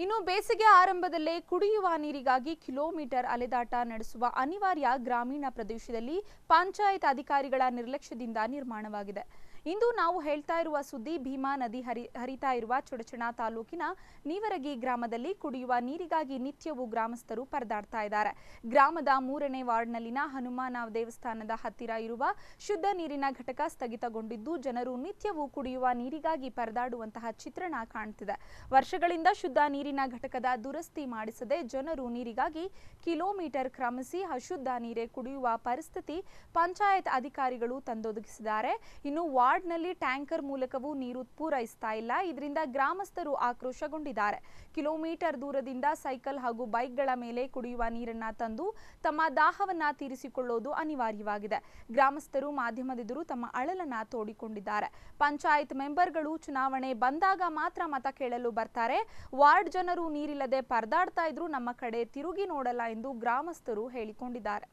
ಇನ್ನು ಬೇಸಿಗೆ ಆರಂಭದಲ್ಲೇ ಕುಡಿಯುವ ನೀರಿಗಾಗಿ ಕಿಲೋಮೀಟರ್ ಅಲೆದಾಟ ನಡೆಸುವ ಅನಿವಾರ್ಯ ಗ್ರಾಮೀಣ ಪ್ರದೇಶದಲ್ಲಿ ಪಂಚಾಯತ್ ಅಧಿಕಾರಿಗಳ ನಿರ್ಲಕ್ಷ್ಯದಿಂದ ನಿರ್ಮಾಣವಾಗಿದೆ ಇಂದು ನಾವು ಹೇಳ್ತಾ ಇರುವ ಸುದ್ದಿ ಭೀಮಾ ನದಿ ಹರಿ ಹರಿತಾ ಇರುವ ಚೊಡಚಣ ತಾಲೂಕಿನ ನೀವರಗಿ ಗ್ರಾಮದಲ್ಲಿ ಕುಡಿಯುವ ನೀರಿಗಾಗಿ ನಿತ್ಯವೂ ಗ್ರಾಮಸ್ಥರು ಪರದಾಡ್ತಾ ಇದ್ದಾರೆ ಗ್ರಾಮದ ಮೂರನೇ ವಾರ್ಡ್ನಲ್ಲಿನ ಹನುಮಾನ ದೇವಸ್ಥಾನದ ಹತ್ತಿರ ಇರುವ ಶುದ್ಧ ನೀರಿನ ಘಟಕ ಸ್ಥಗಿತಗೊಂಡಿದ್ದು ಜನರು ನಿತ್ಯವೂ ಕುಡಿಯುವ ನೀರಿಗಾಗಿ ಪರದಾಡುವಂತಹ ಚಿತ್ರಣ ಕಾಣ್ತಿದೆ ವರ್ಷಗಳಿಂದ ಶುದ್ಧ ನೀರಿನ ಘಟಕದ ದುರಸ್ತಿ ಮಾಡಿಸದೆ ಜನರು ನೀರಿಗಾಗಿ ಕಿಲೋಮೀಟರ್ ಕ್ರಮಿಸಿ ಅಶುದ್ಧ ನೀರೇ ಕುಡಿಯುವ ಪರಿಸ್ಥಿತಿ ಪಂಚಾಯತ್ ಅಧಿಕಾರಿಗಳು ತಂದೊದಗಿಸಿದ್ದಾರೆ ಇನ್ನು ವಾರ್ಡ್ನಲ್ಲಿ ಟ್ಯಾಂಕರ್ ಮೂಲಕವೂ ನೀರು ಪೂರೈಸ್ತಾ ಇಲ್ಲ ಇದರಿಂದ ಗ್ರಾಮಸ್ಥರು ಆಕ್ರೋಶಗೊಂಡಿದ್ದಾರೆ ಕಿಲೋಮೀಟರ್ ದೂರದಿಂದ ಸೈಕಲ್ ಹಾಗೂ ಬೈಕ್ಗಳ ಮೇಲೆ ಕುಡಿಯುವ ನೀರನ್ನ ತಂದು ತಮ್ಮ ದಾಹವನ್ನ ತೀರಿಸಿಕೊಳ್ಳೋದು ಅನಿವಾರ್ಯವಾಗಿದೆ ಗ್ರಾಮಸ್ಥರು ಮಾಧ್ಯಮದೆದುರು ತಮ್ಮ ಅಳಲನ್ನ ತೋಡಿಕೊಂಡಿದ್ದಾರೆ ಪಂಚಾಯತ್ ಮೆಂಬರ್ಗಳು ಚುನಾವಣೆ ಬಂದಾಗ ಮಾತ್ರ ಮತ ಕೇಳಲು ಬರ್ತಾರೆ ವಾರ್ಡ್ ಜನರು ನೀರಿಲ್ಲದೆ ಪರದಾಡ್ತಾ ಇದ್ರು ನಮ್ಮ ಕಡೆ ತಿರುಗಿ ನೋಡಲ್ಲ ಎಂದು ಗ್ರಾಮಸ್ಥರು ಹೇಳಿಕೊಂಡಿದ್ದಾರೆ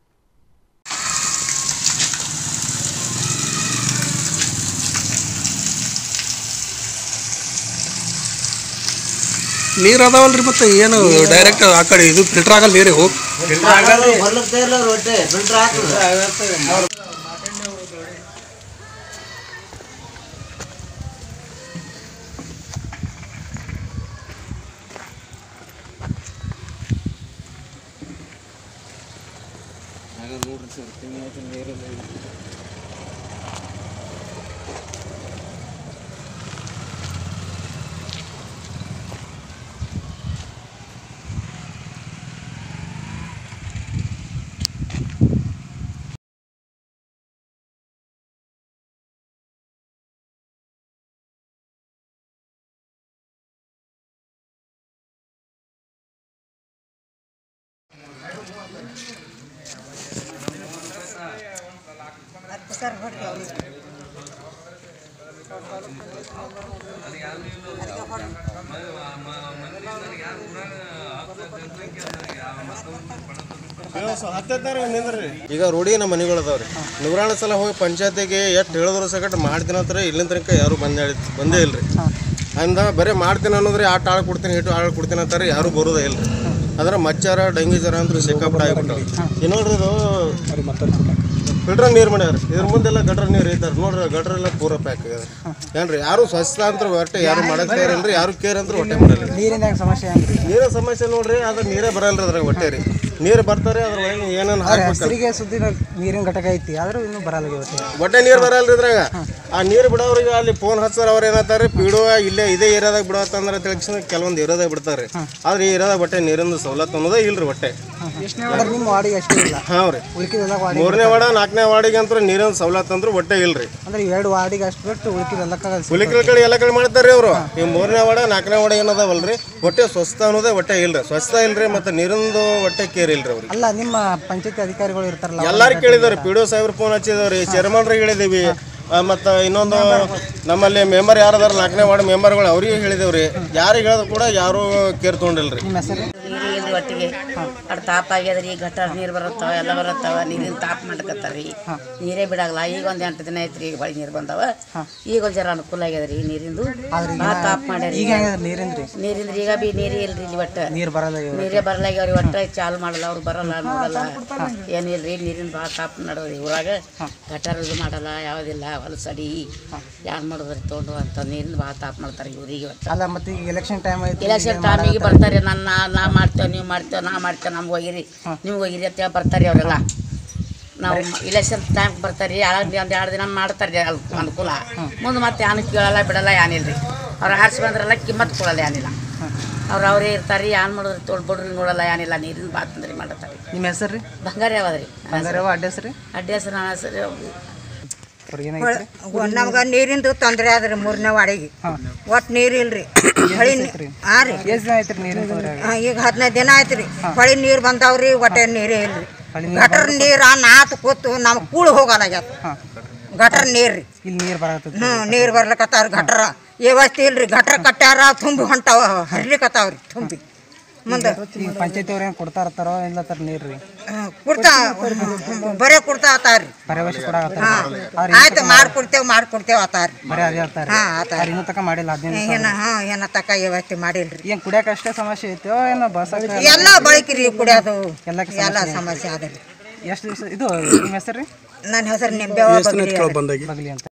ನೀರು ಅದಾವಲ್ರಿ ಮತ್ತೆ ಏನು ಡೈರೆಕ್ಟ್ ಆ ಕಡೆ ಇದು ಫಿಲ್ಟರ್ ಆಗಲ್ಲ ನೀರು ಬರ್ಲತ್ತೇ ಇಲ್ಲ ಅವ್ರು ಒಟ್ಟೆ ಫಿಲ್ಟರ್ ಹಾಕ್ತದೆ ಈಗ ರೋಡಿಗೆ ನಮ್ಮ ಮನೆಗಳು ಅದಾವ್ರಿ ನೂರಾಣ ಸಲ ಹೋಗಿ ಪಂಚಾಯತಿಗೆ ಎಷ್ಟು ಹೇಳಿದ್ರು ಸಕಟ್ ಮಾಡ್ತೀನಿ ಅಂತಾರೆ ಇಲ್ಲಿಂದ ತನಕ ಯಾರು ಬಂದೇ ಬಂದೇ ಇಲ್ರಿ ಅಂದ ಬರೀ ಮಾಡ್ತೀನಿ ಅನ್ನೋದ್ರಿ ಆಟ ಆಳ್ ಕೊಡ್ತೀನಿ ಹಿಟ್ಟು ಆಳ್ ಕೊಡ್ತೀನಿ ಅಂತಾರೆ ಯಾರು ಬರೋದೇ ಇಲ್ರಿ ಅದ್ರ ಮಚ್ಚಾರ ಡೆಂಗಿ ಜ್ವರ ಅಂದ್ರೆ ಸಿಕ್ಕಾಪಟ್ಟೆ ಆಗಿಬಿಟ್ಟಾವ ಈ ನೋಡ್ರಿ ಇದು ಫಿಲ್ಟರ್ ನೀರು ಮಾಡ್ಯಾರ ಇದ್ರ ಮುಂದೆಲ್ಲ ಗಟ್ರ ನೀರು ಐತಾರ ನೋಡ್ರಿ ಗಟ್ರ ಎಲ್ಲ ಪೂರ ಪ್ಯಾಕ್ ಆಗ್ಯದ ಏನ್ರಿ ಯಾರು ಸ್ವಚ್ಛ ಅಂತ ಒಟ್ಟೆ ಯಾರು ಮಾಡಕ್ ಇರಲ್ರಿ ಯಾರು ಕೇರ್ ಅಂತ ಹೊಟ್ಟೆ ಮಾಡಲ್ಲ ನೀರಿನ ಸಮಸ್ಯೆ ಹೆಂಗ್ರಿ ನೀರಿನ ಸಮಸ್ಯೆ ನೋಡ್ರಿ ಅದ್ರ ನೀರೇ ಬರಲ್ರಿ ಅದ್ರಾಗ ಹೊಟ್ಟೆ ರೀ ನೀರು ಬರ್ತಾರೆ ಅದ್ರ ಒಳಗೆ ಏನೇನು ಹಾಕ್ಬೇಕು ಹೆಸರಿಗೆ ಸುದ್ದಿ ನೀರಿನ ಘಟಕ ಐತಿ ಆದ್ರೂ ಇನ್ನೂ ಬರಲ್ಲ ಇವತ್ತು ಹೊಟ್ಟೆ ನೀರು ಬರಲ್ರಿ ಇದ್ರಾಗ ಆ ನೀರು ಬಿಡೋರಿಗೆ ಅಲ್ಲಿ ಫೋನ್ ಹಚ್ಚಾರ ಅವ್ರು ಏನಂತಾರೆ ಬಿಡುವ ಇಲ್ಲೇ ಇದೇ ಏರಿಯಾದಾಗ ಬಿಡತ್ತಂದ್ರೆ ತಿಳಿಸಿ ಕೆಲವೊಂದು ಏರಿಯಾದಾಗ ಬಿಡ್ತಾರೆ ಆದ್ರೆ ಈ ಏರಿಯಾದಾಗ ಹೊಟ್ಟೆ ನೀರಿನ ಸವಲತ್ತು ಅನ್ನೋದೇ ಇಲ್ರಿ ಹೊಟ್ಟೆ ಅಂದ್ರೆ ನಿಮ್ಮ ವಾರ್ಡಿಗೆ ಅಷ್ಟೇ ಇಲ್ಲ ಹಾಂ ರೀ ಉಳ್ಕಿದೆಲ್ಲ ವಾರ್ಡಿ ಮೂರನೇ ವಾರ್ಡ ನಾಲ್ಕನೇ ವಾರ್ಡಿಗೆ ಅಂತೂ ನೀರಿನ ಸವಲತ್ತು ಅಂದ್ರೆ ಹೊಟ್ಟೆ ಇಲ್ರಿ ಅಂದ್ರೆ ಎರಡು ವಾರ್ಡಿಗೆ ಅಷ್ಟು ಬಿಟ್ಟು ಉಳ್ಕಿದೆಲ್ಲ ಹುಲಿಕಲ್ ಕಡೆ ಎಲ್ಲ ಕಡೆ ಮಾಡ್ತಾರ್ರಿ ಅವರು ಈ ಮೂರನೇ ವಾರ್ಡ ನಾಲ್ಕನೇ ವಾರ್ಡ ಏನದಾವಲ್ರಿ ಹೊಟ್ಟೆ ಸ್ವಚ್ಛ ಅನ್ನೋದೇ ಹೊಟ್ಟೆ ಇಲ್ರಿ ಸ್ವಚ್ಛ ಇಲ್ರಿ ಮತ್ತೆ ನೀರಿಂದು ಹೊಟ್ಟೆ ಕೇರ್ ಇಲ್ರಿ ಅವ್ರಿಗೆ ಅಲ್ಲ ನಿಮ್ಮ ಪಂಚಾಯತಿ ಅಧಿಕಾರಿಗಳು ಇರ್ತಾರಲ್ಲ ಎಲ್ಲಾರು ಕೇಳಿದಾರೆ ಪಿ ಡಿ ಒ ಸಾಹೇಬ್ರು ಫೋನ್ ಹಚ್ಚಿದವ್ರಿ ಚೇರ್ಮನ್ರಿಗೆ ಹೇಳಿದೀವಿ ಆ, ಮತ್ತು ಇನ್ನೊಂದು ನಮ್ಮಲ್ಲಿ ಮೆಂಬರ್ ಯಾರದಾರ ನಾಲ್ಕನೇ ವಾರ್ಡ್ ಮೆಂಬರ್ಗಳು ಅವ್ರಿಗೆ ಹೇಳಿದೇವ್ರಿ ಯಾರಿಗೆ ಹೇಳಿದ್ರು ಕೂಡ ಯಾರು ಕೇರ್ ತೊಗೊಂಡಿಲ್ರಿ ನಿಮ್ಮ ಹೆಸರು ನೀರು ಇಲ್ರಿ ಒಟ್ಟಿಗೆ ಅಡ್ ತಾಪ ಆಗ್ಯದ್ರಿ ಗಟಾರ ನೀರು ಬರುತ್ತಾವ ಎಲ್ಲ ಬರುತ್ತಾವ ನೀರಿನ ತಾಪ ಮಾಡ್ಕತ್ತಾರ್ರಿ ನೀರೇ ಬಿಡಾಗಲ್ಲ ಈಗ ಒಂದು ಎಂಟು ದಿನ ಐತ್ರಿ ಈಗ ಬಳಿ ನೀರು ಬಂದಾವ ಈಗ ಒಂದು ಜರ ಅನುಕೂಲ ಆಗ್ಯದ್ರಿ ನೀರಿಂದು ಭಾಳ ತಾಪ ಮಾಡ್ಯಾರಿ ಈಗ ಹೆಂಗದ ನೀರಿಂದ್ರಿ ನೀರಿಂದ ಈಗ ಬಿ ನೀರೇ ಇಲ್ರಿ ಇಲ್ಲಿ ಒಟ್ಟ ನೀರು ಬರಲ್ಲ ಇವಾಗ. ನೀರೇ ಬರಲಾಗ್ಯಾವ್ರಿ ಒಟ್ಟ ಚಾಲು ಮಾಡಲ್ಲ ಅವ್ರು ಬರಲ್ಲ ನೋಡಲ್ಲ ಏನಿಲ್ರಿ ನೀರಿನ ಭಾಳ ತಾಪ ನಡೋದ್ರಿ ಊರಾಗ ಗಟಾರ ಇದು ಮಾಡಲ್ಲ ಯಾವುದಿಲ್ಲ ಹೊಲಸಡಿ ಯಾರು ಮಾಡೋದ್ರಿ ತೊಗೊಂಡು ಅಂತ ನೀರಿನ ಭಾಳ ತಾಪ ಮಾಡ್ತಾರೆ ಊರಿಗೆ ಒಟ್ಟ ಅಲ್ಲ ಮತ್ತೆ ಈಗ ಎಲೆಕ್ಷನ್ ಟೈಮ್ ಐತಿ ಎಲೆಕ್ಷನ್ ಟೈಮಿಗೆ ಬರ್ತಾರೆ ನನ್ನ ನಾ- ನಾ ಮಾಡ್ತೇವೆ ನೀವು ಮಾಡ್ತೇವೆ ನಾ ಮಾಡ್ತೇವೆ ನಮ್ಗೆ ಹೋಗಿರಿ ನಿಮ್ಗೆ ಹೋಗಿರಿ ಅಂತೇಳಿ ಬರ್ತಾರೆ ಅವರೆಲ್ಲ ನಾವು ಇಲೆಕ್ಷನ್ ಟೈಮ್ ಬರ್ತಾರೆ ಎರಡು ಒಂದು ಎರಡು ದಿನ ಮಾಡ್ತಾರೆ ಅಲ್ಲಿ ಅನುಕೂಲ ಮುಂದೆ ಮತ್ತೆ ಯಾನು ಕೇಳಲ್ಲ ಬಿಡಲ್ಲ ಏನಿಲ್ಲ ರೀ ಅವ್ರು ಆರಿಸಿ ಬಂದ್ರಲ್ಲ ಕಿಮ್ಮತ್ ಕೊಡಲ್ಲ ಏನಿಲ್ಲ ಅವ್ರು ಅವರೇ ಇರ್ತಾರೆ ಏನು ಮಾಡಿದ್ರು ತೊಳ್ಬಿಡ್ರಿ ನೋಡಲ್ಲ ಏನಿಲ್ಲ ನೀರಿನ ಬಾತ್ ತಂದ್ರಿ ಮಾಡತ್ತಾರೆ ನಿಮ್ಮ ಹೆಸರು ರೀ ಬಂಗಾರ ಯಾವದ್ರಿ ಬಂಗಾರವ ಅಡ್ಡ ಹೆಸರು ಅಡ್ಡ ಹೆಸರು ನನ್ನ ಹೆಸರು ಅವ್ರಿಗೆ ಏನಾಗೈತ್ರಿ ನಮ್ಗೆ ನೀರಿಂದು ತೊಂದರೆ ಆದ್ರಿ ಮೂರನೇ ವಾಡಿಗೆ ಒಟ್ಟು ನೀರು ಇಲ್ರಿ ಹೊಳಿ ನೀ- ಹಾಂ ರೀ ಎಷ್ಟು ದಿನ ಐತ್ರಿ ನೀರಿನ ತೊಂದರೆ ಆ, ಈಗ ಹದಿನೈದು ದಿನ ಆಯ್ತು ರೀ ಹೊಳಿ ನೀರು ಬಂದಾವ್ರಿ ಹೊಟ್ಟೆ ನೀರೇ ಇಲ್ರಿ ಗಟರ್ ನೀರ ನಾತ್ ಕೂತು ನಮ್ಗೆ ಕೂಳು ಹೋಗಲಾಗ್ಯದ ಗಟರ್ ನೀರು ರೀ ಇಲ್ಲಿ ನೀರು ಬರತ್ತದ ಹ್ಞೂ ನೀರು ಬರ್ಲಿಕತ್ತಾರ ಗಟ್ರ ವ್ಯವಸ್ಥೆ ಇಲ್ರಿ ಗಟ್ರ ಕಟ್ಟಾರ ತುಂಬಿ ಹೊಂಟಾವ ಹರ್ಲಿಕತ್ತಾವ್ರಿ ತುಂಬಿ ಮುಂದೆ ಈಗ ಪಂಚಾಯತಿ ಅವ್ರು ಏನು ಕೊಡ್ತಾ ಇರ್ತಾರೋ ಇಲ್ಲ ತರ ನೀರು ರೀ ಕೊಡ್ತಾ ಬರೇ ಕೊಡ್ತಾ ಆತಾರ್ರಿ ಭರವಸೆ ಕೊಡಾಕತ್ತಾರ ಹಾಂ ಆಯ್ತು ಮಾಡ್ಕೊಡ್ತೇವೆ ಮಾಡ್ಕೊಡ್ತೇವೆ ಆತಾರ್ರಿ ಬರೀ ಅದೇ ಹೇಳ್ತಾರೆ ಹಾಂ ಆತಾರ ಇನ್ನೂ ತಕ ಮಾಡಿಲ್ಲ ಹದಿನೈದು ಏನ ಹಾಂ ಏನ ತಕ ಇವತ್ತು ಮಾಡಿಲ್ರಿ ಏನು ಕುಡಿಯಕ್ಕೆ ಅಷ್ಟೇ ಸಮಸ್ಯೆ ಐತೋ ಏನೋ ಬಸಕ್ಕೆ ಎಲ್ಲ ಬಳಕಿರಿ ಕುಡಿಯೋದು ಎಲ್ಲಕ್ಕೆ ಎಲ್ಲ ಸಮಸ್ಯೆ ಆದ್ರಿ ಎಷ್ಟು ದಿವಸ ಇದು ನಿಮ್ಮ ಹೆಸರು ರೀ ನನ್ನ ಹೆಸರು ನಿಂಬೆವ ಬಗ್ಲಿ ಬಂದಾಗಿ ಬಗಲಿ ಅಂತ